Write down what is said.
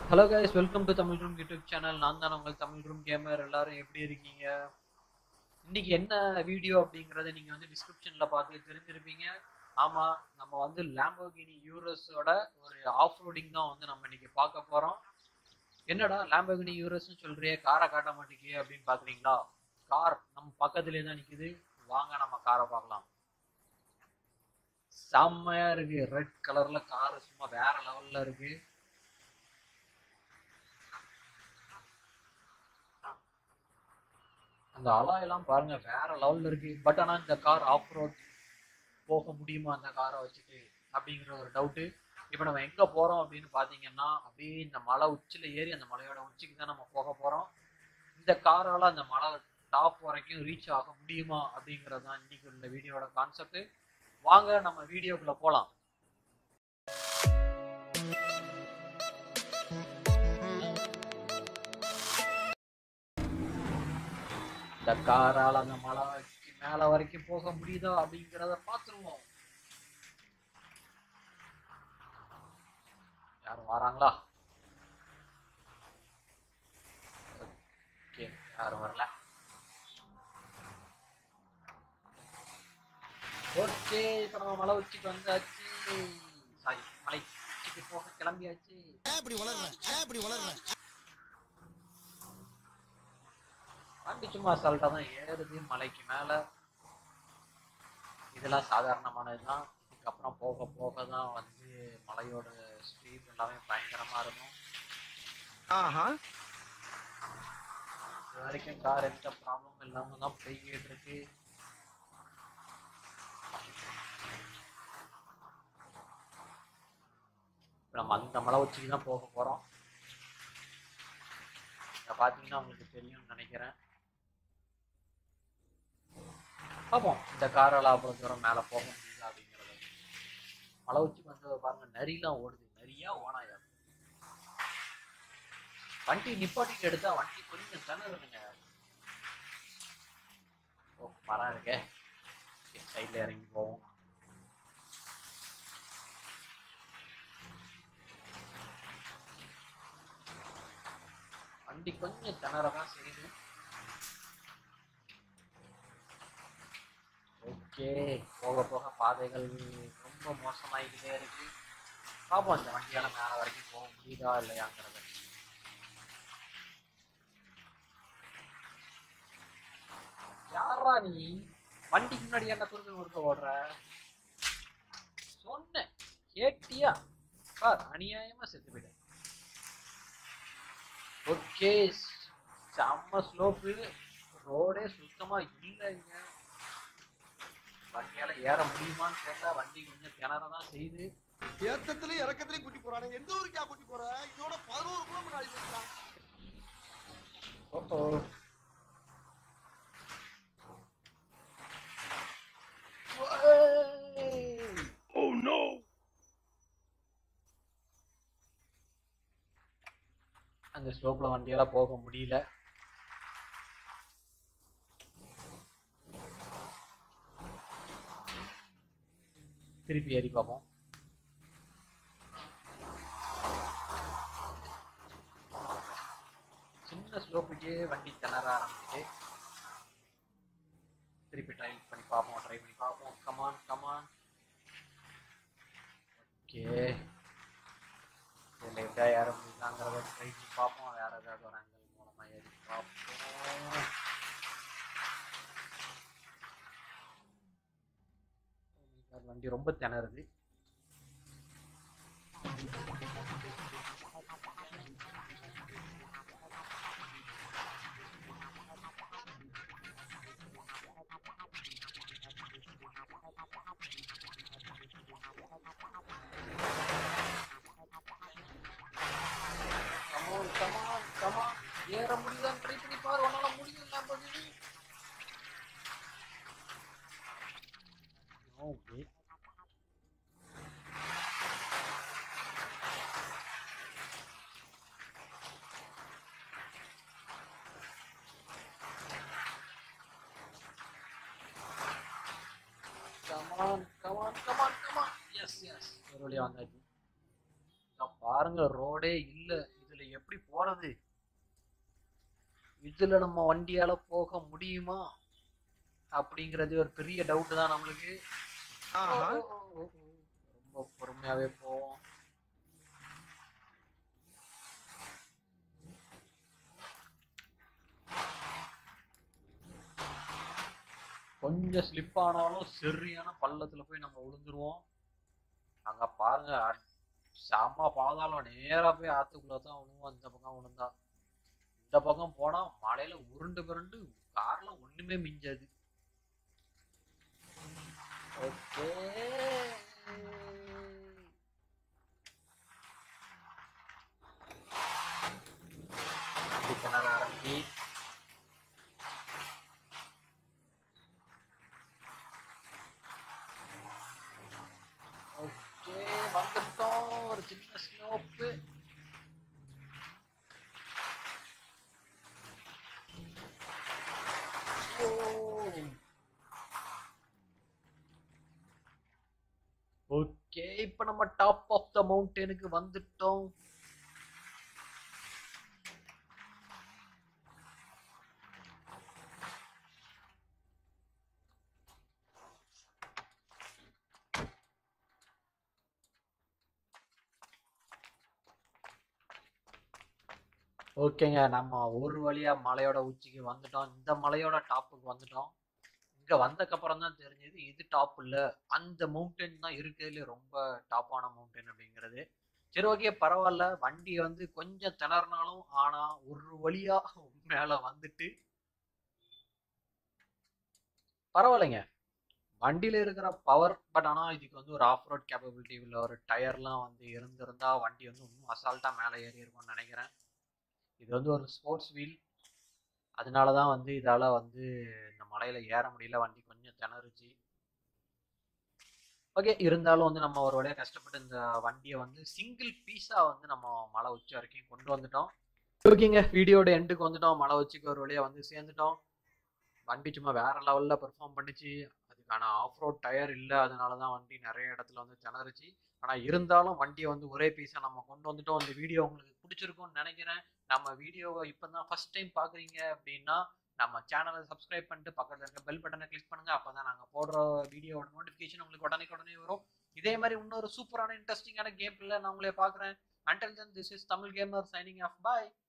Hello guys welcome to Tamil room YouTube channel நான் தான் உங்கள் தமிழ் ரூம் கேமர் எல்லாரும் எப்படி இருக்கீங்க இன்னைக்கு என்ன வீடியோ அப்படிங்கறத நீங்க வந்து டிஸ்கிரிப்ஷன்ல பார்த்து தெரிஞ்சிருப்பீங்க ஆமா நம்ம வந்து லாம்போகினி யூரோஸோட ஒரு ஆஃப் ரோடிங் தான் வந்து நம்ம இன்னைக்கு பார்க்க போறோம் என்னடா லாம்போகினி யூரோஸ்னு சொல்றியே காரை காட்ட மாட்டேங்கியே அப்படின்னு பாக்குறீங்களா கார் நம்ம பக்கத்துலேயே தான் நிக்குது வாங்க நம்ம காரை பார்க்கலாம் செம்மையா இருக்கு ரெட் கலர்ல கார் சும்மா வேற லெவல்ல இருக்கு அந்த அலாய் எல்லாம் பாருங்க வேற லெவல்ல இருக்கு பட் ஆனா இந்த கார் ஆஃப் ரோட் போக முடியுமா அந்த காரை வச்சுட்டு அப்படிங்கிற ஒரு டவுட்டு இப்போ நம்ம எங்க போறோம் அப்படின்னு பாத்தீங்கன்னா அப்படியே இந்த மலை உச்சில ஏறி அந்த மலையோட உச்சிக்கு தான் நம்ம போக போறோம் இந்த காரால அந்த மலை டாப் வரைக்கும் ரீச் ஆக முடியுமா அப்படிங்கிறது தான் இன்னைக்கு இந்த வீடியோட கான்செப்ட் வாங்க நம்ம வீடியோக்குள்ள போலாம் இந்த காரால அந்த மலை வரைக்கும் மேல வரைக்கும் போக முடியுதா அப்படிங்கிறத பார்த்துருவோம் யாரும் வராங்களா ஓகே யாரும் வரல ஓகே இப்போ நம்ம மலை உச்சிக்கு வந்தாச்சு சாரி மலை உச்சிக்கு போக கிளம்பியாச்சு ஏன் இப்படி வளர்ற ஏன் இப்படி வளர்ற வண்டி சும்மா அசால்ட்டாக தான் ஏறுது மலைக்கு மேலே இதெல்லாம் சாதாரணமானது தான் இதுக்கப்புறம் போக போக தான் வந்து மலையோட ஸ்பீட் எல்லாமே பயங்கரமாக இருக்கும் ஆஹா இது வரைக்கும் கார் எந்த ப்ராப்ளம் இல்லாமல் தான் போய்கிட்டு இருக்கு இப்ப நம்ம அந்த மலை உச்சிக்கு தான் போக போகிறோம் இங்கே பார்த்தீங்கன்னா உங்களுக்கு தெரியும்னு நினைக்கிறேன் பார்ப்போம் இந்த காரால் அவ்வளோ தூரம் மேலே போக முடியுது அப்படிங்கிறது மலை உச்சிக்கு வந்து பாருங்க நரிலாம் ஓடுது நரியா ஓனாயா வண்டி நிப்பாட்டிட்டு எடுத்தா வண்டி கொஞ்சம் திணறுதுங்க ஓ மரம் இருக்கே சைடில் இறங்கி போவோம் வண்டி கொஞ்சம் திணறதான் செய்யுது ஓகே போக போக பாதைகள் ரொம்ப மோசமாகிக்கிட்டே இருக்கு பார்ப்போம் இந்த வண்டியால மேலே வரைக்கும் போக முடியுதா இல்லையாங்கிறது யாரா நீ வண்டிக்கு முன்னாடி என்ன துருத்து கொடுக்க ஓடுற சொன்னேன் கேட்டியா பார் அநியாயமா செத்து போயிட்டேன் ஓகே செம்ம ஸ்லோப்பு ரோடே சுத்தமா இல்லைங்க வண்டியால ஏற முடியுமான்னு கேட்டா வண்டி கொஞ்சம் கிணறதான் செய்யுது ஏத்தத்திலயும் இறக்கத்திலயும் கூட்டி போறானே எந்த ஊருக்கா கூட்டி போற இதோட பதினோரு கிலோமீட்டர் ஆகி போச்சுடா. ஓஹோ அந்த ஸ்லோப்ல வண்டியால போக முடியல திருப்பி ஏறி பார்ப்போம் சின்ன ஸ்லோப்புக்கே வண்டி திணற ஆரம்பிச்சு திருப்பி ட்ரை பண்ணி பார்ப்போம் ட்ரை பண்ணி பார்ப்போம் கமான் கமான் ஓகே இதில் எப்படியா ஏற முடியுதாங்கிறத ட்ரை பண்ணி பார்ப்போம் வேற ஏதாவது ஒரு ஆங்கிள் மூலமா ஏறி பார்ப்போம் Oh my God, வண்டி ரொம்ப திணறுது கமான் கமான் கமான் ஏற முடியுதான்னு ட்ரை பண்ணி பாரு உன்னால முடியும் Lamborghini okay come on come on come on come on yes yes ஒரு வழியா வந்தாச்சு இங்க பாருங்க ரோடே இல்ல இதுல எப்படி போறது இதுல நம்ம வண்டியால போக முடியுமா அப்படிங்கிறது ஒரு பெரிய டவுட் தான் நம்மளுக்கு ஆஹா. ஓ, ஓ, ஓ, ஓ. ரொம்ப பொறுமையாவே போவோம் கொஞ்சம் ஸ்லிப் ஆனாலும் சரியான பள்ளத்துல போய் நம்ம விழுந்துருவோம் அங்க பாருங்க அ- செம்ம பாதாளம் நேரா போய் ஆத்துக்குள்ள தான் விழுவோம் இந்த பக்கம் விழுந்தா இந்த பக்கம் போனா மலையில உருண்டு பிறண்டு கார்ல ஒண்ணுமே மிஞ்சாது ஓகே கிணறு ஆரம்பி ஓகே வந்துட்டோம் ஒரு சின்ன ஸ்லோப்பு ஓகே இப்போ நம்ம டாப் ஆஃப் த மவுண்டனுக்கு வந்துட்டோம் ஓகேங்க நம்ம ஒரு வழியா மலையோட உச்சிக்கு வந்துட்டோம் இந்த மலையோட டாப்புக்கு வந்துட்டோம் இங்க வந்ததுக்கப்புறம் தான் தெரிஞ்சது இது டாப் இல்ல அந்த மவுண்டன் தான் இருக்கிறதுல ரொம்ப டாப்பான மவுண்டன் அப்படிங்கிறது சரி ஓகே பரவாயில்ல வண்டி வந்து கொஞ்சம் திணறினாலும் ஆனா ஒரு வழியா மேல வந்துட்டு பரவாயில்லைங்க வண்டியில இருக்கிற பவர் பட் ஆனா இதுக்கு வந்து ஒரு ஆஃப் ரோட் கேப்பபிலிட்டி உள்ள ஒரு டயர்லாம் வந்து இருந்திருந்தா வண்டி வந்து இன்னும் அசால்ட்டா மேலே ஏறி இருக்கும்னு நினைக்கிறேன் இது வந்து ஒரு ஸ்போர்ட்ஸ் வீல் அதனால தான் வந்து இதால வந்து இந்த மலையில ஏற முடியல வண்டி கொஞ்சம் திணறுச்சு ஓகே இருந்தாலும் வந்து நம்ம ஒரு வழியாக கஷ்டப்பட்டு இந்த வண்டியை வந்து சிங்கிள் பீஸா வந்து நம்ம மலை உச்சி வரைக்கும் கொண்டு வந்துட்டோம் ஓகேங்க வீடியோட எண்டுக்கு வந்துட்டோம் மலை உச்சிக்கு ஒரு வழியாக வந்து சேர்ந்துட்டோம் வண்டி சும்மா வேற லெவல்ல பெர்ஃபார்ம் பண்ணுச்சு அதுக்கான ஆஃப் ரோட் டயர் இல்லை அதனால தான் வண்டி நிறைய இடத்துல வந்து திணறுச்சு ஆனால் இருந்தாலும் வண்டியை வந்து ஒரே பீஸாக நம்ம கொண்டு வந்துட்டோம் இந்த வீடியோ உங்களுக்கு பிடிச்சிருக்கும்னு நினைக்கிறேன் நம்ம வீடியோவை இப்போ தான் ஃபர்ஸ்ட் டைம் பார்க்குறீங்க அப்படின்னா நம்ம சேனலை சப்ஸ்கிரைப் பண்ணிட்டு பக்கத்தில் இருக்க பெல் பட்டனை கிளிக் பண்ணுங்க அப்போ தான் நாங்கள் போடுற வீடியோவோட நோட்டிஃபிகேஷன் உங்களுக்கு உடனே உடனே வரும் இதே மாதிரி இன்னொரு சூப்பரான இன்ட்ரெஸ்டிங்கான கேம் நான் உங்களே பார்க்குறேன் until then this is Tamil gamer signing off bye